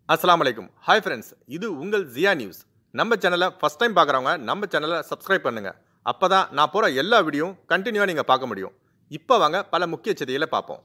அஸ்ஸலாமு அலைக்கும் hi friends இது உங்கள் ஜியா நியூஸ் நம்ம சேனலை ஃபஸ்ட் டைம் பார்க்குறவங்க நம்ம சேனலை சப்ஸ்கிரைப் பண்ணுங்கள் அப்போ தான் நான் போகிற எல்லா வீடியோவும் கண்டினியூவாக நீங்கள் பார்க்க முடியும் இப்போ வாங்க பல முக்கிய செய்திகளை பார்ப்போம்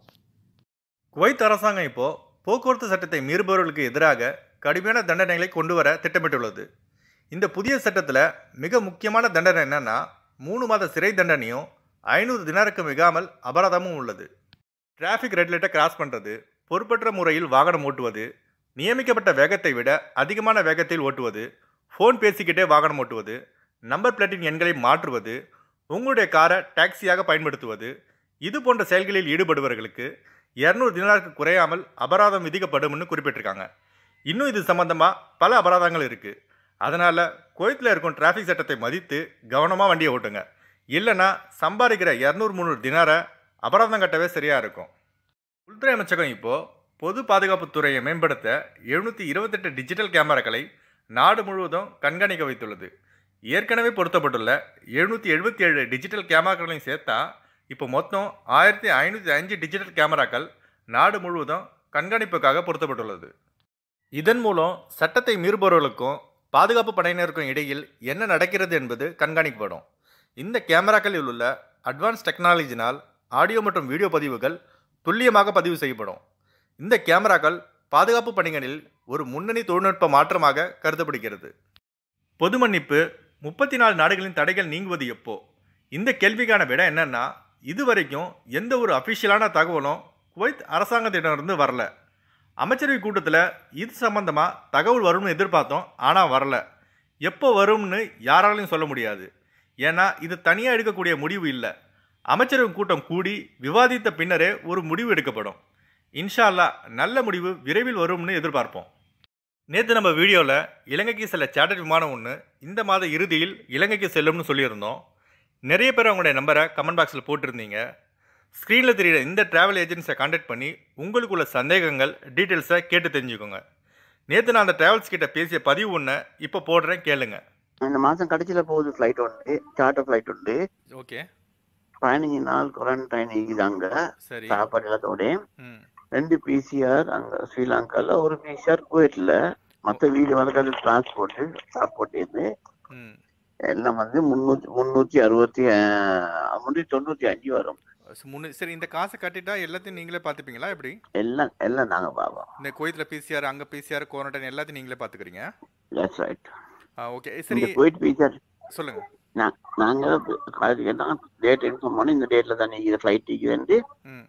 குவைத் அரசாங்கம் இப்போது போக்குவரத்து சட்டத்தை மீறுபவர்களுக்கு எதிராக கடுமையான தண்டனைகளை கொண்டு வர திட்டமிட்டுள்ளது இந்த புதிய சட்டத்தில் மிக முக்கியமான தண்டனை என்னன்னா மூணு மாத சிறை தண்டனையும் ஐநூறு தினாருக்கு மிகாமல் அபராதமும் உள்ளது டிராஃபிக் ரெட் லைட்டை கிராஸ் பண்ணுறது பொறுப்பற்ற முறையில் வாகனம் ஓட்டுவது நியமிக்கப்பட்ட வேகத்தை விட அதிகமான வேகத்தில் ஓட்டுவது ஃபோன் பேசிக்கிட்டே வாகனம் ஓட்டுவது நம்பர் பிளேட்டின் எண்களை மாற்றுவது உங்களுடைய காரை டாக்ஸியாக பயன்படுத்துவது இது போன்ற செயல்களில் ஈடுபடுபவர்களுக்கு இரநூறு தினாருக்கு குறையாமல் அபராதம் விதிக்கப்படும்னு குறிப்பிட்டிருக்காங்க இன்னும் இது சம்பந்தமாக பல அபராதங்கள் இருக்குது அதனால் குவைத்தில் இருக்கும் டிராஃபிக் சட்டத்தை மதித்து கவனமாக வண்டியை ஓட்டுங்க இல்லைன்னா சம்பாதிக்கிற இரநூறு முந்நூறு தினாரை அபராதம் கட்டவே சரியாக இருக்கும் உள்துறை அமைச்சகம் இப்போது பொது பாதுகாப்புத் துறையை மேம்படுத்த எழுநூற்றி இருபத்தெட்டு டிஜிட்டல் கேமராக்களை நாடு முழுவதும் கண்காணிக்க வைத்துள்ளது ஏற்கனவே பொருத்தப்பட்டுள்ள எழுநூற்றி எழுபத்தி ஏழு டிஜிட்டல் கேமராக்களையும் சேர்த்தா இப்போ மொத்தம் ஆயிரத்தி ஐநூற்றி அஞ்சு டிஜிட்டல் கேமராக்கள் நாடு முழுவதும் கண்காணிப்புக்காக பொருத்தப்பட்டுள்ளது இதன் மூலம் சட்டத்தை மீறுபவர்களுக்கும் பாதுகாப்பு படையினருக்கும் இடையில் என்ன நடக்கிறது என்பது கண்காணிக்கப்படும் இந்த கேமராக்களில் உள்ள அட்வான்ஸ் டெக்னாலஜினால் ஆடியோ மற்றும் வீடியோ பதிவுகள் துல்லியமாக பதிவு செய்யப்படும் இந்த கேமராக்கள் பாதுகாப்பு பணிகளில் ஒரு முன்னணி தொழில்நுட்ப மாற்றமாக கருதப்படுகிறது பொது மன்னிப்பு முப்பத்தி நாலு நாடுகளின் தடைகள் நீங்குவது எப்போ இந்த கேள்விக்கான விட என்னன்னா இதுவரைக்கும் எந்த ஒரு அஃபிஷியலான தகவலும் குவைத் அரசாங்கத்திடமிருந்து வரல அமைச்சரவை கூட்டத்தில் இது சம்பந்தமாக தகவல் வரும்னு எதிர்பார்த்தோம் ஆனால் வரல எப்போ வரும்னு யாராலையும் சொல்ல முடியாது ஏன்னா இது தனியாக எடுக்கக்கூடிய முடிவு இல்லை அமைச்சரவை கூட்டம் கூடி விவாதித்த பின்னரே ஒரு முடிவு எடுக்கப்படும் இன்ஷா அல்லாஹ் நல்ல முடிவு விரைவில் வரும்னு எதிர்பார்ப்போம் நேற்று நம்ம வீடியோவில் இலங்கைக்கு செல்ல சேட்டர் விமானம் ஒன்று இந்த மாத இறுதியில் இலங்கைக்கு செல்லும்னு சொல்லியிருந்தோம் நிறைய பேர் அவங்களுடைய நம்பரை கமெண்ட் பாக்ஸில் போட்டிருந்தீங்க ஸ்க்ரீனில் தெரியிற இந்த ட்ராவல் ஏஜென்சியை காண்டாக்ட் பண்ணி உங்களுக்குள்ள சந்தேகங்கள் டீட்டெயில்ஸை கேட்டு தெரிஞ்சுக்கோங்க நேற்று நான் அந்த ட்ராவல்ஸ் கிட்ட பேசிய பதிவு ஒன்று இப்போ போடுறேன் கேளுங்க இந்த மாசம் கடைசியில போகுது ஃப்ளைட் உண்டு சார்ட்டர் ஃப்ளைட் உண்டு ஓகே பதினஞ்சு நாள் குவாரண்டைன் இருக்குது அங்க சரி சாப்பாடு எல்லாத்தோட ம் ரெண்டு பிசிஆர் அங்க ஸ்ரீலங்கால ஒரு பிசிஆர் குவைட்ல மத்த வீடு வந்து டிரான்ஸ்போர்ட் சாப்பாட்டு இது ம் எல்லாம் வந்து முன்னூத்தி முன்னூத்தி அறுபத்தி அஹ், முன்னூத்தி தொண்ணூத்தி அஞ்சு வரும் முன்னு சரி இந்த காசை கட்டிட்டா எல்லாத்தையும் நீங்களே பார்த்துப்பீங்களா எப்படி எல்லாம் எல்லாம் நாங்க பாப்போம் இந்த கோயத்தில் பிசிஆர் அங்கே பிசிஆர் குவாரண்டைன் எல்லாத்தையும் நீங்களே பார்த்துக்கிறீங்க தட்ஸ் ரைட் ஓகே சரி இந்த குவைட் பிசிஆர் சொல்லுங்க நாங்க காலேஜ் டேட் இன்ஃபார்ம் பண்ணி இந்த டேட்ல தான் நீங்க ஃபிளைட் இருக்குது ம்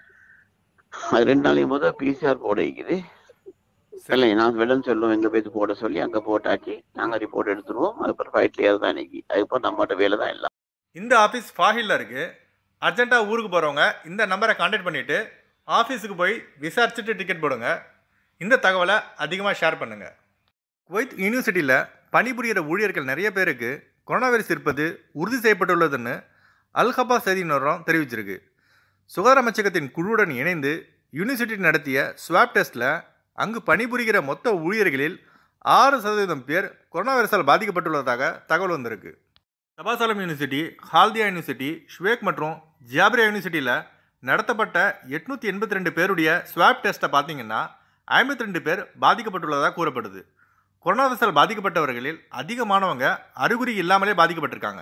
அது ரெண்டு நாளைக்கு போது பிசிஆர் போட இருக்குது சரி இல்லை நான் வெள்ளம் சொல்லுவோம் எங்க போய் போட சொல்லி அங்க போட்டாச்சு நாங்க ரிப்போர்ட் எடுத்துருவோம் அதுக்கப்புறம் ஃபிளைட்ல ஏறதான் இன்னைக்கு அதுக்கப்புறம் நம்மகிட்ட வேலை தான் எல்லாம் இந்த ஆஃபீஸ் ஃபாஹில்ல இருக்கு அர்ஜென்ட்டாக ஊருக்கு போகிறவங்க இந்த நம்பரை காண்டாக்ட் பண்ணிவிட்டு ஆஃபீஸுக்கு போய் விசாரிச்சுட்டு டிக்கெட் போடுங்க இந்த தகவலை அதிகமாக ஷேர் பண்ணுங்கள் குவைத் யூனிவர்சிட்டியில் பணிபுரிகிற ஊழியர்கள் நிறைய பேருக்கு கொரோனா வைரஸ் இருப்பது உறுதி செய்யப்பட்டுள்ளதுன்னு அல்ஹபா செய்தி நிறுவனம் தெரிவிச்சிருக்கு சுகாதார அமைச்சகத்தின் குழுவுடன் இணைந்து யூனிவர்சிட்டி நடத்திய ஸ்வாப் டெஸ்ட்டில் அங்கு பணிபுரிகிற மொத்த ஊழியர்களில் ஆறு சதவீதம் பேர் கொரோனா வைரஸால் பாதிக்கப்பட்டுள்ளதாக தகவல் வந்திருக்கு தபாசலம் யூனிவர்சிட்டி ஹால்தியா யூனிவர்சிட்டி ஷ்வேக் மற்றும் ஜியாபிரியா யூனிவர்சிட்டியில் நடத்தப்பட்ட எட்நூற்றி எண்பத்தி ரெண்டு பேருடைய ஸ்வாப் டெஸ்ட்டை பார்த்தீங்கன்னா ஐம்பத்தி ரெண்டு பேர் பாதிக்கப்பட்டுள்ளதாக கூறப்படுது கொரோனா வைரஸால் பாதிக்கப்பட்டவர்களில் அதிகமானவங்க அறிகுறி இல்லாமலே பாதிக்கப்பட்டிருக்காங்க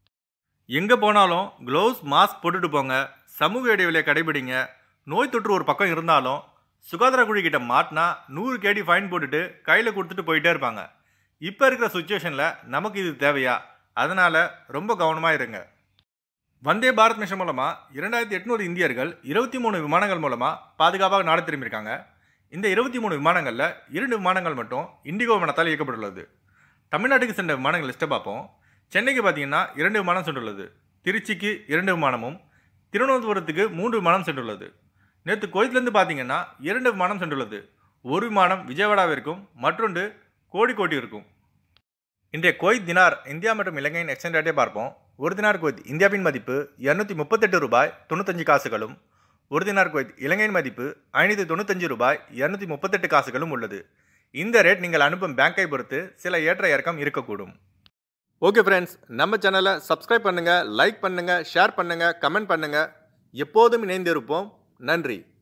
எங்கே போனாலும் க்ளவுஸ் மாஸ்க் போட்டுட்டு போங்க சமூக இடைவெளியை கடைபிடிங்க நோய் தொற்று ஒரு பக்கம் இருந்தாலும் சுகாதார குழுக்கிட்ட மாட்டினா நூறு கேடி ஃபைன் போட்டுட்டு கையில் கொடுத்துட்டு போயிட்டே இருப்பாங்க இப்போ இருக்கிற சுச்சுவேஷனில் நமக்கு இது தேவையா அதனால் ரொம்ப கவனமாக இருங்க வந்தே பாரத் மிஷன் மூலமாக இரண்டாயிரத்தி எட்நூறு இந்தியர்கள் இருபத்தி மூணு விமானங்கள் மூலமாக பாதுகாப்பாக நாடு திரும்பியிருக்காங்க இந்த இருபத்தி மூணு விமானங்களில் இரண்டு விமானங்கள் மட்டும் இண்டிகோ விமானத்தால் இயக்கப்பட்டுள்ளது தமிழ்நாட்டுக்கு சென்ற விமானங்கள் லிஸ்ட்டை பார்ப்போம் சென்னைக்கு பார்த்தீங்கன்னா இரண்டு விமானம் சென்றுள்ளது திருச்சிக்கு இரண்டு விமானமும் திருவனந்தபுரத்துக்கு மூன்று விமானம் சென்றுள்ளது நேற்று கோயத்துலேருந்து பார்த்தீங்கன்னா இரண்டு விமானம் சென்றுள்ளது ஒரு விமானம் விஜயவாடாவிற்கும் மற்றொன்று கோழிக்கோட்டிற்கும் இன்றைய குவைத் தினார் இந்தியா மற்றும் இலங்கையின் எக்ஸ்சேஞ்ச் ரேட்டை பார்ப்போம் ஒரு தினார் குவைத் இந்தியாவின் மதிப்பு இரநூத்தி முப்பத்தெட்டு ரூபாய் தொண்ணூத்தஞ்சு காசுகளும் ஒரு தினார் குவைத் இலங்கையின் மதிப்பு ஐநூற்றி தொண்ணூத்தஞ்சு ரூபாய் இரநூத்தி முப்பத்தெட்டு காசுகளும் உள்ளது இந்த ரேட் நீங்கள் அனுப்பும் பேங்கை பொறுத்து சில ஏற்ற இறக்கம் இருக்கக்கூடும் ஓகே ஃப்ரெண்ட்ஸ் நம்ம சேனலை சப்ஸ்கிரைப் பண்ணுங்கள் லைக் பண்ணுங்கள் ஷேர் பண்ணுங்கள் கமெண்ட் பண்ணுங்கள் எப்போதும் இணைந்திருப்போம் நன்றி